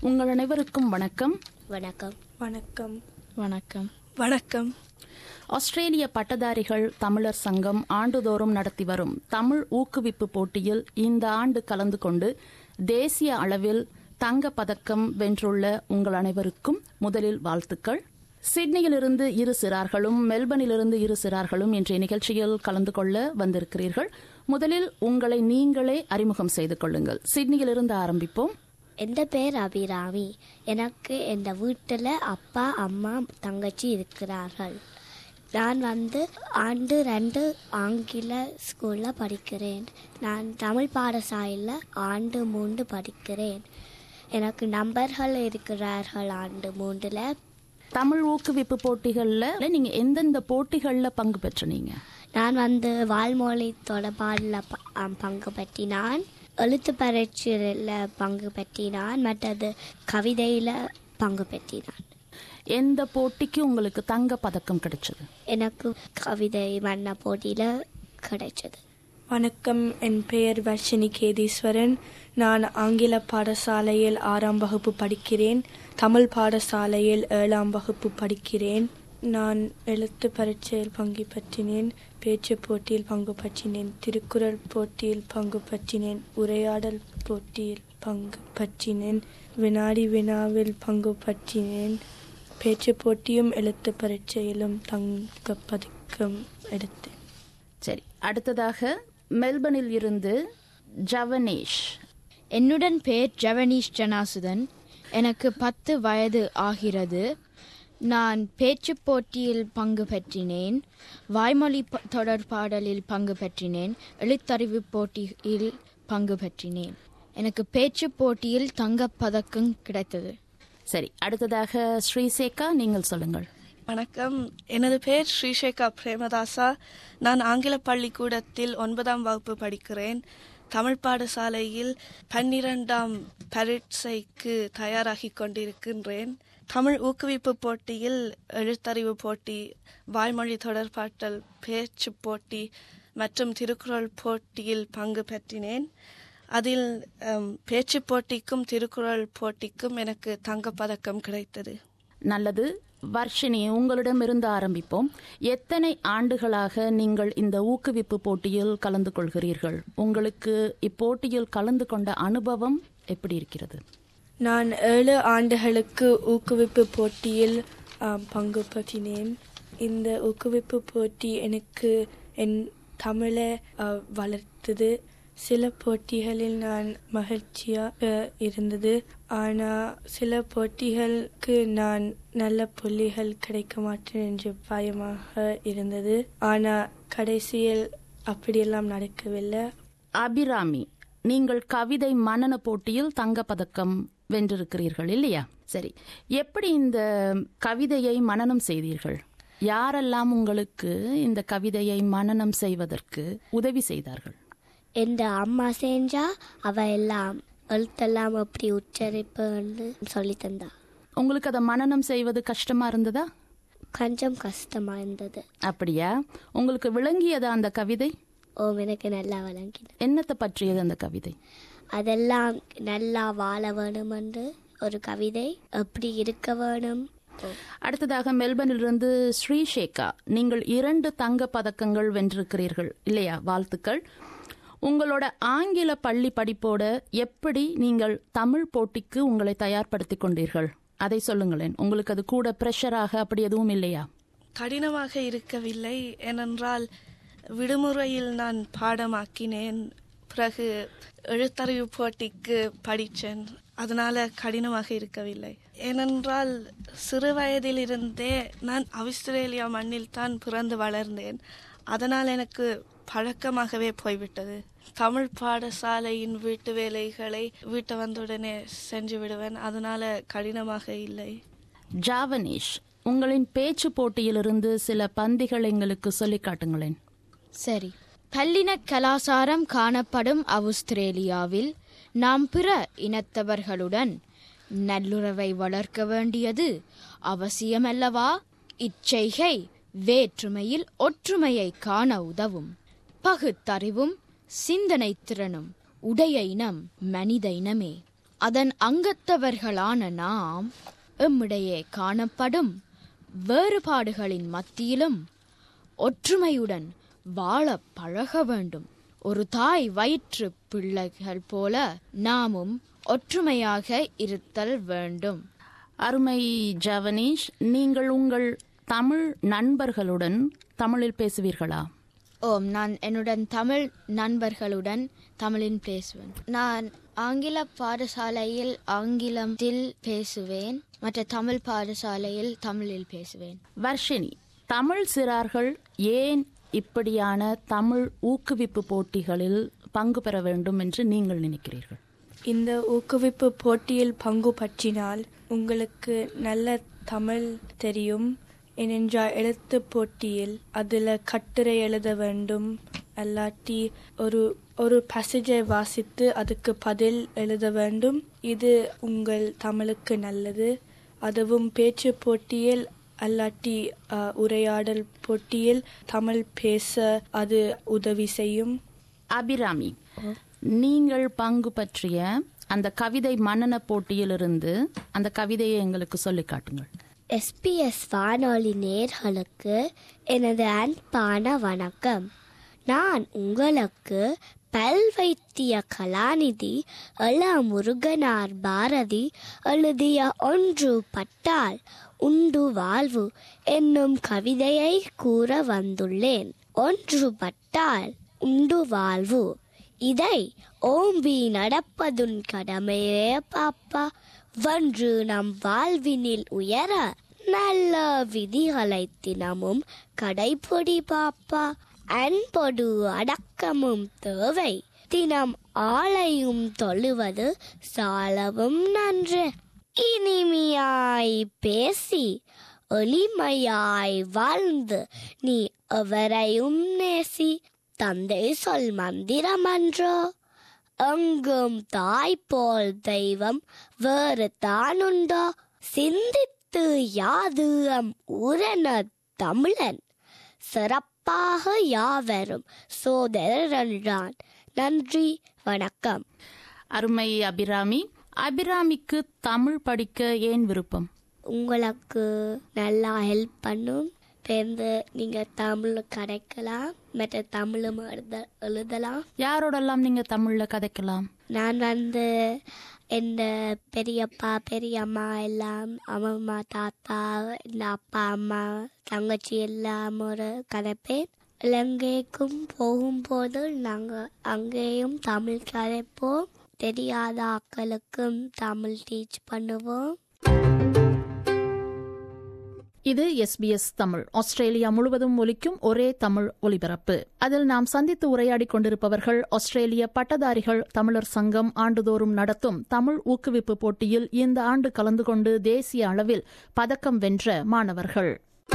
உங்கள் அனைவருக்கும் வணக்கம் வணக்கம் வணக்கம் வணக்கம் வணக்கம் ஆஸ்திரேலிய பட்டதாரிகள் தமிழர் சங்கம் ஆண்டுதோறும் நடத்தி வரும் தமிழ் ஊக்குவிப்பு போட்டியில் இந்த ஆண்டு கலந்து கொண்டு தேசிய அளவில் தங்க பதக்கம் வென்றுள்ள உங்கள் அனைவருக்கும் முதலில் வாழ்த்துக்கள் சிட்னியிலிருந்து இரு சிறார்களும் மெல்பர்னிலிருந்து இரு சிறார்களும் இன்றைய நிகழ்ச்சியில் கலந்து கொள்ள வந்திருக்கிறீர்கள் முதலில் உங்களை நீங்களே அறிமுகம் செய்து கொள்ளுங்கள் சிட்னியிலிருந்து ஆரம்பிப்போம் எந்த பேர் அபிராமி எனக்கு எந்த வீட்டில் அப்பா அம்மா தங்கச்சி இருக்கிறார்கள் நான் வந்து ஆண்டு ரெண்டு ஆங்கில ஸ்கூலில் படிக்கிறேன் நான் தமிழ் பாடசாலையில் ஆண்டு மூன்று படிக்கிறேன் எனக்கு நம்பர்கள் இருக்கிறார்கள் ஆண்டு மூன்றில் தமிழ் ஊக்குவிப்பு போட்டிகள்ல நீங்க எந்தெந்த போட்டிகள்ல பங்கு பெற்றனீங்க நான் வந்து வால்மொழி தொடர்பாடில் பங்கு பற்றினான் எழுத்து பரீட்சையில் பங்கு பற்றினான் மற்றது கவிதையில் பங்கு பற்றினான் எந்த போட்டிக்கு உங்களுக்கு தங்க பதக்கம் கிடைச்சது எனக்கு கவிதை வண்ண போட்டியில் கிடைச்சது வணக்கம் என் பெயர் வர்ஷினி கேதீஸ்வரன் நான் ஆங்கில பாடசாலையில் ஆறாம் வகுப்பு படிக்கிறேன் தமிழ் பாடசாலையில் ஏழாம் வகுப்பு படிக்கிறேன் நான் எழுத்து பரீட்சையில் பங்கு பற்றினேன் பேச்சு போட்டியில் பங்கு பற்றினேன் திருக்குறள் போட்டியில் பங்கு பற்றினேன் உரையாடல் போட்டியில் பங்கு பற்றினேன் வினாடி வினாவில் பங்கு பற்றினேன் பேச்சு போட்டியும் எழுத்து பரீட்சையிலும் தங்க பதக்கம் எடுத்தேன் சரி அடுத்ததாக மெல்பர்னில் இருந்து ஜவனேஷ் என்னுடன் பேர் ஜவனீஷ் ஜனாசுதன் எனக்கு பத்து வயது ஆகிறது நான் பேச்சுப் போட்டியில் பங்கு பெற்றினேன் வாய்மொழி ப- தொடர்பாடலில் பங்கு பெற்றினேன் எழுத்தறிவு போட்டியில் பங்கு பெற்றினேன் எனக்கு பேச்சுப் போட்டியில் தங்கப் பதக்கம் கிடைத்தது சரி அடுத்ததாக ஸ்ரீசேகா நீங்கள் சொல்லுங்கள் வணக்கம் எனது பெயர் ஸ்ரீசேகா பிரேமதாசா நான் ஆங்கில பள்ளிக்கூடத்தில் ஒன்பதாம் வகுப்பு படிக்கிறேன் தமிழ் பாடசாலையில் பன்னிரெண்டாம் பரீட்சைக்கு தயாராகி கொண்டிருக்கின்றேன் தமிழ் ஊக்குவிப்பு போட்டியில் எழுத்தறிவு போட்டி வாய்மொழி தொடர்பாட்டல் பேச்சு போட்டி மற்றும் திருக்குறள் போட்டியில் பங்கு பெற்றினேன் அதில் அம், பேச்சு போட்டிக்கும் திருக்குறள் போட்டிக்கும் எனக்கு தங்கப்பதக்கம் கிடைத்தது நல்லது வர்ஷினி உங்களிடமிருந்து ஆரம்பிப்போம் எத்தனை ஆண்டுகளாக நீங்கள் இந்த ஊக்குவிப்பு போட்டியில் கலந்து கொள்கிறீர்கள் உங்களுக்கு இப்போட்டியில் கலந்து கொண்ட அனுபவம் எப்படி இருக்கிறது நான் ஏழு ஆண்டுகளுக்கு ஊக்குவிப்பு போட்டியில் ஆம், பங்கு பற்றினேன் இந்த ஊக்குவிப்பு போட்டி எனக்கு என் தமிழை ஆ, வளர்த்தது சில போட்டிகளில் நான் மகிழ்ச்சியாக இருந்தது ஆனால் சில போட்டிகளுக்கு நான் நல்ல புள்ளிகள் கிடைக்க மாட்டேன் என்று பயமாக இருந்தது ஆனால் கடைசியில் அப்படியெல்லாம் நடக்கவில்லை அபிராமி நீங்கள் கவிதை மனன போட்டியில் தங்கப்பதக்கம் வென்றிருக்கிறீர்கள் இல்லையா சரி எப்படி இந்த கவிதையை மனனம் செய்தீர்கள் யாரெல்லாம் உங்களுக்கு இந்த கவிதையை மனனம் செய்வதற்கு உதவி செய்தார்கள் எந்த அம்மா செஞ்சா அவ எல்லாம் எழுத்தெல்லாம் எப்படி உச்சரிப்புன்னு சொல்லி தந்தா உங்களுக்கு அதை மனனம் செய்வது கஷ்டமா இருந்ததா கொஞ்சம் கஷ்டமா இருந்தது அப்படியா உங்களுக்கு விளங்கியதா அந்த கவிதை ஓ எனக்கு நல்லா விளங்கினது என்னத்தை பற்றியது அந்த கவிதை அதெல்லாம் நல்லா வாழ வேணும் என்று ஒரு கவிதை எப்படி இருக்க வேணும் ஓ, அடுத்ததாக மெல்பர்னிலிருந்து ஸ்ரீஷேகா நீங்கள் இரண்டு தங்க பதக்கங்கள் வென்றிருக்கிறீர்கள் இல்லையா வாழ்த்துக்கள் உங்களோட ஆங்கில பள்ளி படிப்போட எப்படி நீங்கள் தமிழ் போட்டிக்கு உங்களை தயார்படுத்திக் கொண்டீர்கள் அதை சொல்லுங்களேன் உங்களுக்கு அது கூட பிரஷராக அப்படி எதுவும் இல்லையா கடினமாக இருக்கவில்லை ஏனென்றால் விடுமுறையில் நான் பாடமாக்கினேன் பிறகு எழுத்தறிவு போட்டிக்கு படித்தேன் அதனால கடினமாக இருக்கவில்லை ஏனென்றால் சிறு வயதிலிருந்தே நான் ஆஸ்திரேலியா மண்ணில் தான் பிறந்து வளர்ந்தேன் அதனால் எனக்கு பழக்கமாகவே போய்விட்டது தமிழ் பாடசாலையின் வீட்டு வேலைகளை வீட்டை வந்தவுடனே செஞ்சு விடுவேன் அதனால கடினமாக இல்லை ஜாவனீஷ் உங்களின் பேச்சு போட்டியிலிருந்து சில பந்திகள் எங்களுக்கு சொல்லிக் காட்டுங்களேன் சரி பல்லின கலாசாரம் காணப்படும் ஆஸ்திரேலியாவில் நாம் பிற இனத்தவர்களுடன் நல்லுறவை வளர்க்க வேண்டியது அவசியமல்லவா இச்செய்கை வேற்றுமையில் ஒற்றுமையை காண உதவும் பகுத்தறிவும் சிந்தனை திறனும் உடைய இனம் மனித இனமே அதன் அங்கத்தவர்களான நாம் எம்மிடையே காணப்படும் வேறுபாடுகளின் மத்தியிலும் ஒற்றுமையுடன் வாழ பழக வேண்டும் ஒரு தாய் வயிற்று பிள்ளைகள் போல நாமும் ஒற்றுமையாக இருத்தல் வேண்டும் அருமை ஜவனீஷ் நீங்கள் உங்கள் தமிழ் நண்பர்களுடன் தமிழில் பேசுவீர்களா ஓம் நான் என்னுடன் தமிழ் நண்பர்களுடன் தமிழில் பேசுவேன் நான் ஆங்கில பாடசாலையில் ஆங்கிலத்தில் பேசுவேன் மற்ற தமிழ் பாடசாலையில் தமிழில் பேசுவேன் வர்ஷினி தமிழ் சிறார்கள் ஏன் இப்படியான தமிழ் ஊக்குவிப்பு போட்டிகளில் பங்கு பெற வேண்டும் என்று நீங்கள் நினைக்கிறீர்கள் இந்த ஊக்குவிப்பு போட்டியில் பங்கு பற்றினால் உங்களுக்கு நல்ல தமிழ் தெரியும் ஏனென்றால் எழுத்து போட்டியில் அதில் கட்டுரை எழுத வேண்டும் அல்லாட்டி ஒரு ஒரு பேசேஜை வாசித்து அதுக்கு பதில் எழுத வேண்டும் இது உங்கள் தமிழுக்கு நல்லது அதுவும் பேச்சு போட்டியில் அல்லாட்டி அஹ், உரையாடல் போட்டியில் தமிழ் பேச அது உதவி செய்யும் அபிராமி நீங்கள் பங்கு பற்றிய அந்த கவிதை மன்னன போட்டியிலிருந்து அந்த கவிதையை எங்களுக்கு சொல்லிக் காட்டுங்கள் எஸ்பிஎஸ் வானொலி நேர்களுக்கு எனது அன்பான வணக்கம் நான் உங்களுக்கு பல் வைத்திய கலாநிதி எள முருகனார் பாரதி எழுதிய ஒன்று பட்டால் உண்டு வாழ்வு என்னும் கவிதையை கூற வந்துள்ளேன் ஒன்று பட்டால் உண்டு வாழ்வு இதை ஓம்பி நடப்பதுன் கடமையே பாப்பா வென்று நம் வாழ்வினில் உயர நல்ல விதிகளை தினமும் கடைபிடி பாப்பா அன்பொடு அடக்கமும் தேவை தினம் ஆளையும் தொழுவது சாலவும் நன்று இனிமையாய் பேசி எளிமையாய் வாழ்ந்து நீ எவரையும் நேசி தந்தை சொல் மந்திரமன்றோ எங்கும் தாய் போல் தெய்வம் வேறு தானுண்டோ சிந்தித்து யாது அம் ஊரன தமிழன் சிறப்பாக யாவரும் சோதரன்றான் நன்றி வணக்கம் அருமை அபிராமி அபிராமிக்கு தமிழ் படிக்க ஏன் விருப்பம் உங்களுக்கு நல்லா ஹெல்ப் பண்ணும் சேர்ந்து நீங்க தமிழ் கிடைக்கலாம் மற்ற தமிழும் எழுத எழுதலாம் யாரோடெல்லாம் நீங்க தமிழ்ல கதைக்கலாம் நான் வந்து எந்த பெரியப்பா பெரியம்மா எல்லாம் அம்மம்மா தாத்தா இந்த அப்பா அம்மா தங்கச்சி எல்லாம் ஒரு கதைப்பேன் இலங்கைக்கும் போகும்போது நாங்கள் அங்கேயும் தமிழ் கதைப்போம் தெரியாத ஆக்களுக்கும் தமிழ் டீச் பண்ணுவோம் இது எஸ்பிஎஸ் தமிழ் ஆஸ்திரேலியா முழுவதும் ஒலிக்கும் ஒரே தமிழ் ஒலிபரப்பு அதில் நாம் சந்தித்து உரையாடிக் கொண்டிருப்பவர்கள் ஆஸ்திரேலிய பட்டதாரிகள் தமிழர் சங்கம் ஆண்டுதோறும் நடத்தும் தமிழ் ஊக்குவிப்பு போட்டியில் இந்த ஆண்டு கலந்து கொண்டு தேசிய அளவில் பதக்கம் வென்ற மாணவர்கள்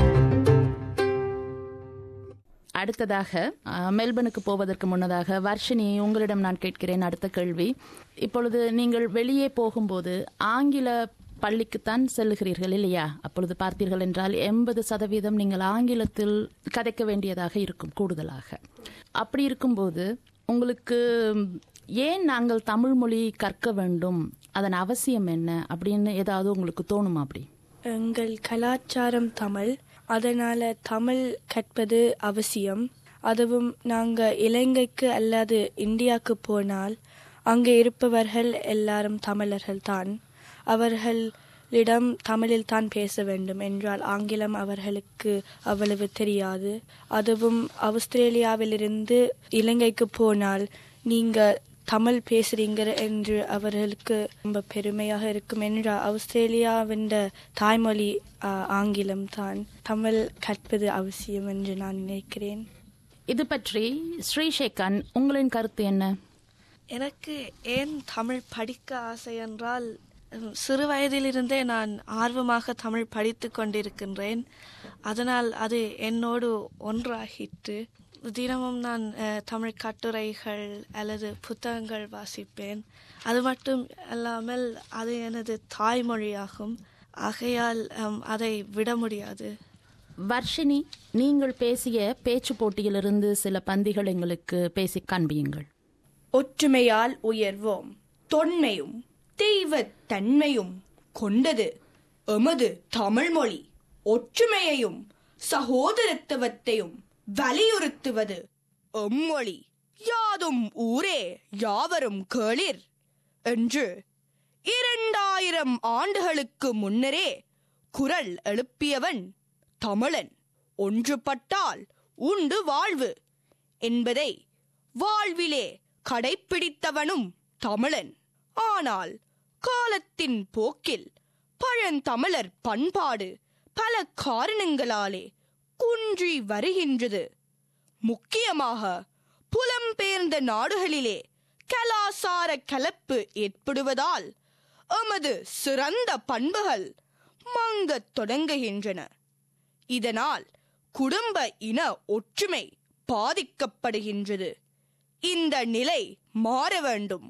அடுத்ததாக அஹ், மெல்பர்னுக்கு போவதற்கு முன்னதாக வர்ஷினி உங்களிடம் நான் கேட்கிறேன் அடுத்த கேள்வி இப்பொழுது நீங்கள் வெளியே போகும்போது ஆங்கில பள்ளிக்குத்தான் செல்லுகிறீர்கள் இல்லையா அப்பொழுது பார்த்தீர்கள் என்றால் எண்பது சதவீதம் நீங்கள் ஆங்கிலத்தில் கதைக்க வேண்டியதாக இருக்கும் கூடுதலாக அப்படி இருக்கும்போது உங்களுக்கு ஏன் நாங்கள் தமிழ் மொழி கற்க வேண்டும் அதன் அவசியம் என்ன அப்படின்னு ஏதாவது உங்களுக்கு தோணுமா அப்படி எங்கள் கலாச்சாரம் தமிழ் அதனால தமிழ் கற்பது அவசியம் அதுவும் நாங்கள் இலங்கைக்கு அல்லது இந்தியாவுக்கு போனால் அங்கே இருப்பவர்கள் எல்லாரும் தமிழர்கள் தான் அவர்களிடம் தமிழில் தான் பேச வேண்டும் என்றால் ஆங்கிலம் அவர்களுக்கு அவ்வளவு தெரியாது அதுவும் ஆஸ்திரேலியாவிலிருந்து இலங்கைக்கு போனால் நீங்கள் தமிழ் பேசுறீங்க என்று அவர்களுக்கு ரொம்ப பெருமையாக இருக்கும் என்று ஆஸ்திரேலியாவின் தாய்மொழி ஆ, ஆங்கிலம் தான் தமிழ் கற்பது அவசியம் என்று நான் நினைக்கிறேன் இது பற்றி ஸ்ரீசேகன் உங்களின் கருத்து என்ன எனக்கு ஏன் தமிழ் படிக்க ஆசை என்றால் உம், சிறு வயதிலிருந்தே நான் ஆர்வமாக தமிழ் படித்து கொண்டிருக்கின்றேன் அதனால் அது என்னோடு ஒன்றாகிட்டு தினமும் நான் அஹ், தமிழ் கட்டுரைகள் அல்லது புத்தகங்கள் வாசிப்பேன் அது மட்டும் அல்லாமல் அது எனது தாய்மொழியாகும் ஆகையால் உம், அதை விட முடியாது வர்ஷினி நீங்கள் பேசிய பேச்சு போட்டியிலிருந்து சில பந்திகள் எங்களுக்கு பேசி காண்பியுங்கள் ஒற்றுமையால் உயர்வோம் தொன்மையும் தெய்வத் தன்மையும் கொண்டது எமது தமிழ்மொழி ஒற்றுமையையும் சகோதரத்துவத்தையும் வலியுறுத்துவது எம்மொழி யாதும் ஊரே யாவரும் கேளிர் என்று இரண்டாயிரம் ஆண்டுகளுக்கு முன்னரே குரல் எழுப்பியவன் தமிழன் ஒன்றுபட்டால் உண்டு வாழ்வு என்பதை வாழ்விலே கடைப்பிடித்தவனும் தமிழன் ஆனால் காலத்தின் போக்கில் பழந்தமிழர் பண்பாடு பல காரணங்களாலே குன்றி வருகின்றது முக்கியமாக புலம்பெயர்ந்த நாடுகளிலே கலாசார கலப்பு ஏற்படுவதால் எமது சிறந்த பண்புகள் மங்கத் தொடங்குகின்றன இதனால் குடும்ப இன ஒற்றுமை பாதிக்கப்படுகின்றது இந்த நிலை மாற வேண்டும்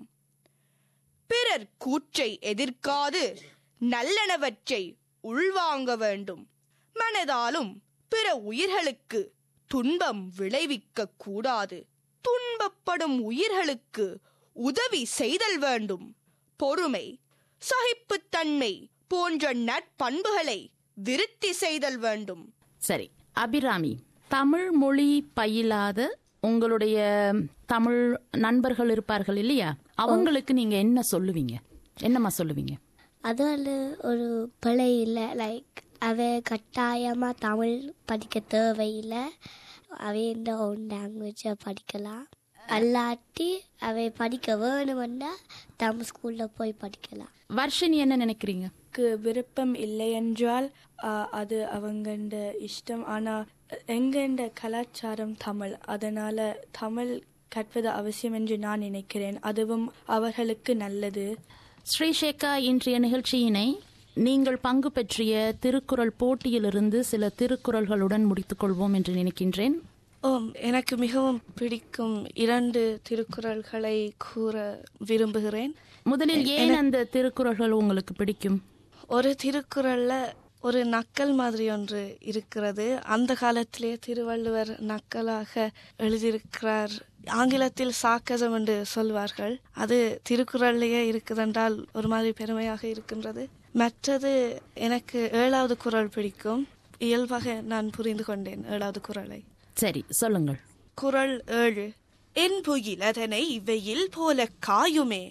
பிறர் கூற்றை எதிர்க்காது நல்லனவற்றை உள்வாங்க வேண்டும் மனதாலும் பிற உயிர்களுக்கு துன்பம் விளைவிக்க கூடாது துன்பப்படும் உயிர்களுக்கு உதவி செய்தல் வேண்டும் பொறுமை சகிப்புத்தன்மை போன்ற நற்பண்புகளை விருத்தி செய்தல் வேண்டும் சரி அபிராமி தமிழ் மொழி பயிலாத உங்களுடைய தமிழ் நண்பர்கள் இருப்பார்கள் இல்லையா அவங்களுக்கு நீங்க என்ன சொல்லுவீங்க என்னம்மா சொல்லுவீங்க அது வந்து ஒரு பிழை இல்லை லைக் அவ கட்டாயமாக தமிழ் படிக்க தேவையில்லை அவைன்ற ஓன் லாங்குவேஜை படிக்கலாம் அல்லாட்டி அவை படிக்க வேணுமெண்டா தமிழ் ஸ்கூலில் போய் படிக்கலாம் வர்ஷினி என்ன நினைக்கிறீங்க க்கு விருப்பம் இல்லை என்றால் ஆ, அது அவங்கண்ட இஷ்டம் ஆனா எங்கண்ட கலாச்சாரம் தமிழ் அதனால தமிழ் கற்பது அவசியம் என்று நான் நினைக்கிறேன் அதுவும் அவர்களுக்கு நல்லது ஸ்ரீசேகா இன்றைய நிகழ்ச்சியினை நீங்கள் பங்கு பெற்றிய திருக்குறள் போட்டியிலிருந்து சில திருக்குறள்களுடன் முடித்துக் கொள்வோம் என்று நினைக்கின்றேன் ஓம் எனக்கு மிகவும் பிடிக்கும் இரண்டு திருக்குறள்களை கூற விரும்புகிறேன் முதலில் ஏன் அந்த திருக்குறள்கள் உங்களுக்கு பிடிக்கும் ஒரு திருக்குறள்ல ஒரு நக்கல் மாதிரி ஒன்று இருக்கிறது அந்த காலத்திலே திருவள்ளுவர் நக்கலாக எழுதியிருக்கிறார் ஆங்கிலத்தில் சாக்கசம் என்று சொல்வார்கள் அது திருக்குறள்லேயே இருக்குதென்றால் ஒரு மாதிரி பெருமையாக இருக்கின்றது மற்றது எனக்கு ஏழாவது குறள் பிடிக்கும் இயல்பாக நான் புரிந்து கொண்டேன் ஏழாவது குறளை சரி சொல்லுங்கள் குறள் ஏழு என்புயிலதனை வெயில் போல காயுமே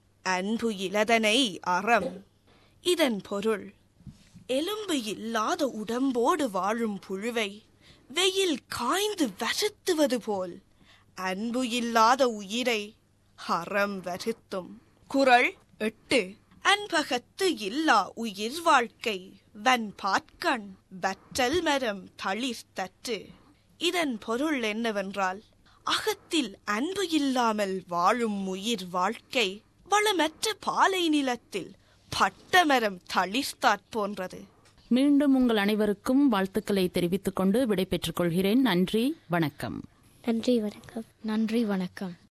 அன்புயிலதனை அறம் இதன் பொருள் எலும்பு இல்லாத உடம்போடு வாழும் புழுவை வெயில் காய்ந்து வருத்துவது போல் அன்பு இல்லாத உயிரை அறம் வருத்தும் குறள் எட்டு அன்பகத்து இல்லா உயிர் வாழ்க்கை வன் பாற்கண் வற்றல் மரம் தளிர்த்தற்று இதன் பொருள் என்னவென்றால் அகத்தில் அன்பு இல்லாமல் வாழும் உயிர் வாழ்க்கை வளமற்ற பாலை நிலத்தில் பட்டமரம் தளிர்த்தாற் போன்றது மீண்டும் உங்கள் அனைவருக்கும் வாழ்த்துக்களை தெரிவித்துக் கொண்டு விடை பெற்றுக் கொள்கிறேன் நன்றி வணக்கம் நன்றி வணக்கம் நன்றி வணக்கம்